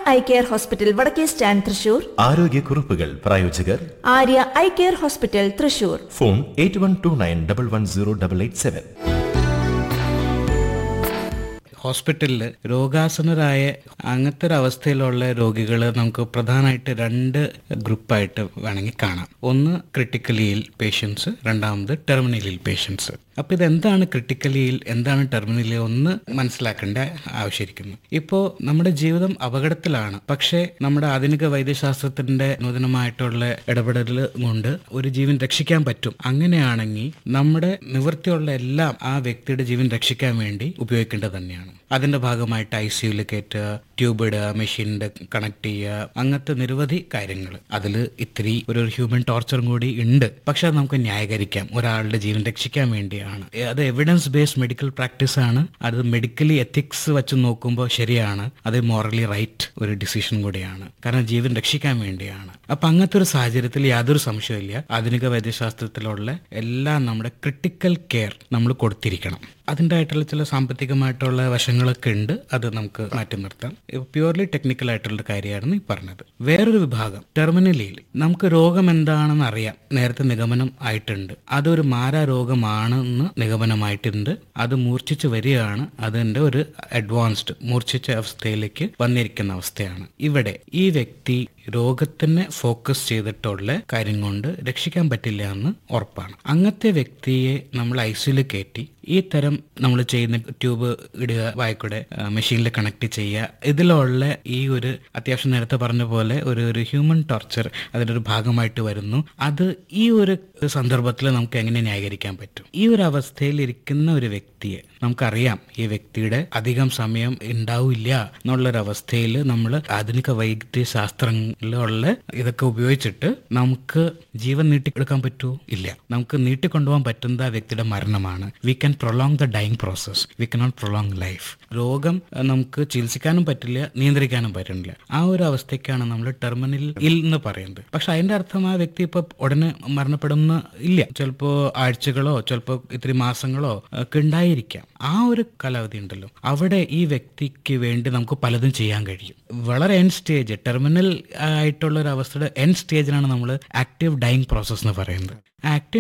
I care hospital വടക്കേ stand Thrissur ആരോഗ്യക്കുറിപ്പുകൾ പ്രായോജകർ Arya eye care hospital Thrissur phone eight one two nine double one zero double eight seven ഹോസ്പിറ്റലിൽ രോഗാസനരായ അങ്ങനത്തെ ഒരു അവസ്ഥയിലുള്ള രോഗികൾ നമുക്ക് പ്രധാനമായിട്ട് രണ്ട് ഗ്രൂപ്പായിട്ട് വേണമെങ്കിൽ കാണാം ഒന്ന് ക്രിട്ടിക്കലിയിൽ പേഷ്യൻസ് രണ്ടാമത് ടെർമിനലിൽ പേഷ്യൻസ് അപ്പോൾ ഇതെന്താണ് ക്രിട്ടിക്കലിയിൽ എന്താണ് ടെർമിനലിൽ ഒന്ന് മനസ്സിലാക്കേണ്ട ആവശ്യമിരിക്കുന്നു ഇപ്പോൾ നമ്മുടെ ജീവിതം അപകടത്തിലാണ് പക്ഷേ നമ്മുടെ ആധുനിക വൈദ്യശാസ്ത്രത്തിന്റെ നൂതനമായിട്ടുള്ള ഇടപെടൽ കൊണ്ട് ഒരു ജീവൻ രക്ഷിക്കാൻ പറ്റും അങ്ങനെയാണെങ്കിൽ നമ്മുടെ നിവൃത്തിയുള്ള എല്ലാം ആ വ്യക്തിയുടെ ജീവൻ രക്ഷിക്കാൻ വേണ്ടി ഉപയോഗിക്കേണ്ടത് തന്നെയാണ് അതിന്റെ ഭാഗമായിട്ട് ഐ സിയുയിൽ കയറ്റുക ട്യൂബ് ഇടുക മെഷീനിന്റെ കണക്ട് ചെയ്യുക അങ്ങനത്തെ നിരവധി കാര്യങ്ങൾ അതിൽ ഇത്തിരി ഒരു ഹ്യൂമൻ ടോർച്ചറും കൂടി ഉണ്ട് പക്ഷെ അത് നമുക്ക് ന്യായീകരിക്കാം ഒരാളുടെ ജീവൻ രക്ഷിക്കാൻ വേണ്ടിയാണ് ഏ, അത് എവിഡൻസ് ബേസ്ഡ് മെഡിക്കൽ പ്രാക്ടീസ് ആണ് അത് മെഡിക്കലി എത്തിക്സ് വെച്ച് നോക്കുമ്പോൾ ശരിയാണ് അത് മോറലി റൈറ്റ് ഒരു ഡിസിഷൻ കൂടിയാണ് കാരണം ജീവൻ രക്ഷിക്കാൻ വേണ്ടിയാണ് അപ്പൊ അങ്ങനത്തെ ഒരു സാഹചര്യത്തിൽ യാതൊരു സംശയമില്ല ആധുനിക വൈദ്യശാസ്ത്രത്തിലുള്ള എല്ലാം നമ്മുടെ ക്രിട്ടിക്കൽ കെയർ നമ്മൾ കൊടുത്തിരിക്കണം അതിൻ്റെ ആയിട്ടുള്ള ചില സാമ്പത്തികമായിട്ടുള്ള വശങ്ങളൊക്കെ ഉണ്ട് അത് നമുക്ക് മാറ്റി നിർത്താം പ്യുവർലി ടെക്നിക്കൽ ആയിട്ടുള്ള കാര്യമാണ് ഈ പറഞ്ഞത് വേറൊരു വിഭാഗം ടെർമിനലിയിൽ നമുക്ക് രോഗം എന്താണെന്ന് അറിയാം നേരത്തെ നിഗമനം ആയിട്ടുണ്ട് അതൊരു മാരാ രോഗമാണെന്ന് നിഗമനമായിട്ടുണ്ട് അത് മൂർച്ഛിച്ച് വരികയാണ് അതിൻ്റെ ഒരു അഡ്വാൻസ്ഡ് മൂർച്ഛിച്ച അവസ്ഥയിലേക്ക് വന്നിരിക്കുന്ന അവസ്ഥയാണ് ഇവിടെ ഈ വ്യക്തി രോഗത്തിനെ ഫോക്കസ് ചെയ്തിട്ടുള്ള കാര്യം കൊണ്ട് രക്ഷിക്കാൻ പറ്റില്ല എന്ന് ഉറപ്പാണ് അങ്ങനത്തെ വ്യക്തിയെ നമ്മൾ ഐസിയിൽ കയറ്റി ഈ തരം നമ്മൾ ചെയ്യുന്ന ട്യൂബ് ഇടുക വായിക്കൂടെ മെഷീനിൽ കണക്ട് ചെയ്യുക ഇതിലുള്ള ഈ ഒരു അത്യാവശ്യം നേരത്തെ പറഞ്ഞ പോലെ ഒരു ഒരു ഹ്യൂമൻ ടോർച്ചർ അതിൻ്റെ ഒരു ഭാഗമായിട്ട് വരുന്നു അത് ഈ ഒരു സന്ദർഭത്തിൽ നമുക്ക് എങ്ങനെ ന്യായീകരിക്കാൻ പറ്റും ഈ ഒരു അവസ്ഥയിൽ ഇരിക്കുന്ന ഒരു വ്യക്തിയെ നമുക്കറിയാം ഈ വ്യക്തിയുടെ അധികം സമയം ഉണ്ടാവില്ല എന്നുള്ളൊരവസ്ഥയിൽ നമ്മൾ ആധുനിക വൈദ്യശാസ്ത്രങ്ങളിലുള്ള ഇതൊക്കെ ഉപയോഗിച്ചിട്ട് നമുക്ക് ജീവൻ നീട്ടിയെടുക്കാൻ പറ്റൂ ഇല്ല നമുക്ക് നീട്ടിക്കൊണ്ടുപോകാൻ പറ്റുന്ന ആ വ്യക്തിയുടെ മരണമാണ് we can prolong the dying process we cannot prolong life രോഗം അഹ്, നമുക്ക് ചികിത്സിക്കാനും പറ്റില്ല നിയന്ത്രിക്കാനും പറ്റുന്നില്ല ആ ഒരു അവസ്ഥയ്ക്കാണ് നമ്മൾ ടെർമിനൽ ഇൽ എന്ന് പറയുന്നത് പക്ഷെ അതിന്റെ അർത്ഥം ആ വ്യക്തി ഇപ്പൊ ഉടനെ മരണപ്പെടുന്ന ഇല്ല ചിലപ്പോ ആഴ്ചകളോ ചിലപ്പോ ഇത്തിരി മാസങ്ങളോ ഒക്കെ ഉണ്ടായിരിക്കാം ആ ഒരു കാലാവധി ഉണ്ടല്ലോ അവിടെ ഈ വ്യക്തിക്ക് വേണ്ടി നമുക്ക് പലതും ചെയ്യാൻ കഴിയും വളരെ എൻ സ്റ്റേജ് ടെർമിനൽ ആയിട്ടുള്ള ഒരു അവസ്ഥയുടെ എൻ സ്റ്റേജിലാണ് നമ്മൾ ആക്റ്റീവ് ഡൈങ് പ്രോസസ് എന്ന് പറയുന്നത് ആക്റ്റീവ്